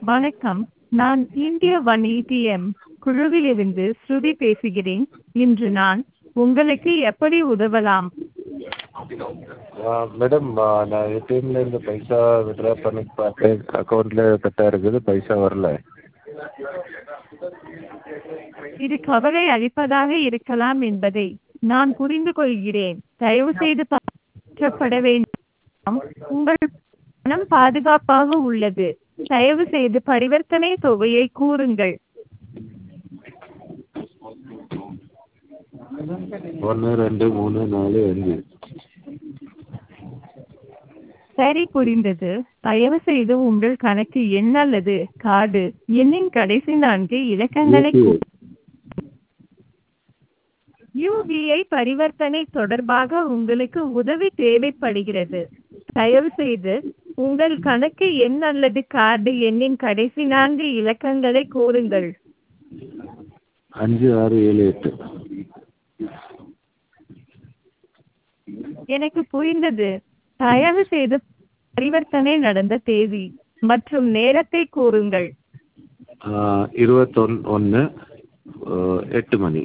வணக்கம் நான் இந்திய ஒன் ஏடிஎம் குழுவிலிருந்து ஸ்ருதி பேசுகிறேன் இன்று நான் உங்களுக்கு எப்படி உதவலாம் மேடம் நான் ஏடிஎம்லேருந்து பைசா வித்ட்ரா பண்ணி பார்த்தேன் அக்கௌண்ட்டில் கட்டாக இருக்குது பைசா வரல இது கவலை அளிப்பதாக இருக்கலாம் என்பதை நான் புரிந்து கொள்கிறேன் தயவுசெய்து பற்றப்பட வேண்டாம் உங்கள் பணம் பாதுகாப்பாக உள்ளது தயவு செய்து பரிவர்த்தனை தொகையை கூறுங்கள் ஒன்று ரெண்டு மூணு நாலு அஞ்சு சரி புரிந்தது தயவு செய்து உங்கள் கணக்கு எண் அல்லது கார்டு எண்ணின் கடைசி நான்கு இலக்கங்களை கூ- யூபிஐ பரிவர்த்தனை தொடர்பாக உங்களுக்கு உதவி தேவைப்படுகிறது தயவு செய்து உங்கள் கணக்கு எண் அல்லது கார்டு எண்ணின் கடைசி நான்கு இலக்கங்களை கூறுங்கள் அஞ்சு ஆறு ஏழு எட்டு எனக்கு புரிந்தது தயவு செய்து பரிவர்த்தனை நடந்த தேதி மற்றும் நேரத்தை கூறுங்கள் இருபத்தொன் ஒன்று எட்டு மணி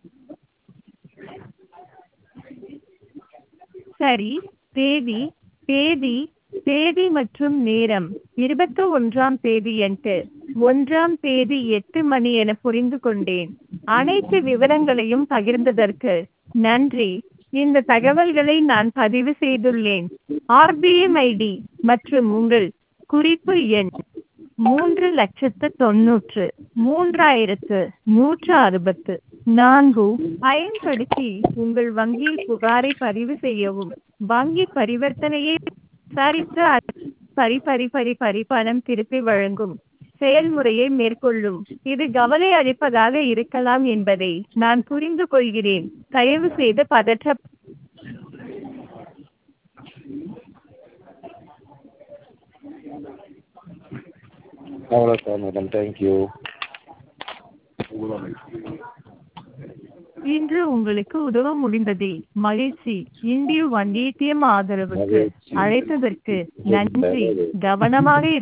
சரி தேதி தேதி தேதி மற்றும் நேரம் இருபத்தி ஒன்றாம் தேதி எட்டு ஒன்றாம் தேதி எட்டு மணி என புரிந்து கொண்டேன் அனைத்து விவரங்களையும் பகிர்ந்ததற்கு நன்றி இந்த தகவல்களை நான் பதிவு செய்துள்ளேன் ஆர்பிஎம் ஐடி மற்றும் உங்கள் குறிப்பு எண் மூன்று லட்சத்து தொன்னூற்று மூன்றாயிரத்து நூற்று அறுபத்து நான்கு பயன்படுத்தி உங்கள் வங்கியில் புகாரை பதிவு செய்யவும் வங்கி பரிவர்த்தனையை விசாரித்து அது பரி பரி பரி பரி பணம் திருப்பி வழங்கும் செயல்முறையை மேற்கொள்ளும் இது கவலை அளிப்பதாக இருக்கலாம் என்பதை நான் புரிந்து கொள்கிறேன் தயவு செய்து பதற்ற அவ்வளோதான் மேடம் தேங்க்யூ இன்று உங்களுக்கு உதவ முடிந்ததே மகிழ்ச்சி இந்திய ஒன் ஏடிஎம் ஆதரவுக்கு மகிழ்ச்சி. அழைத்ததற்கு நன்றி கவனமாக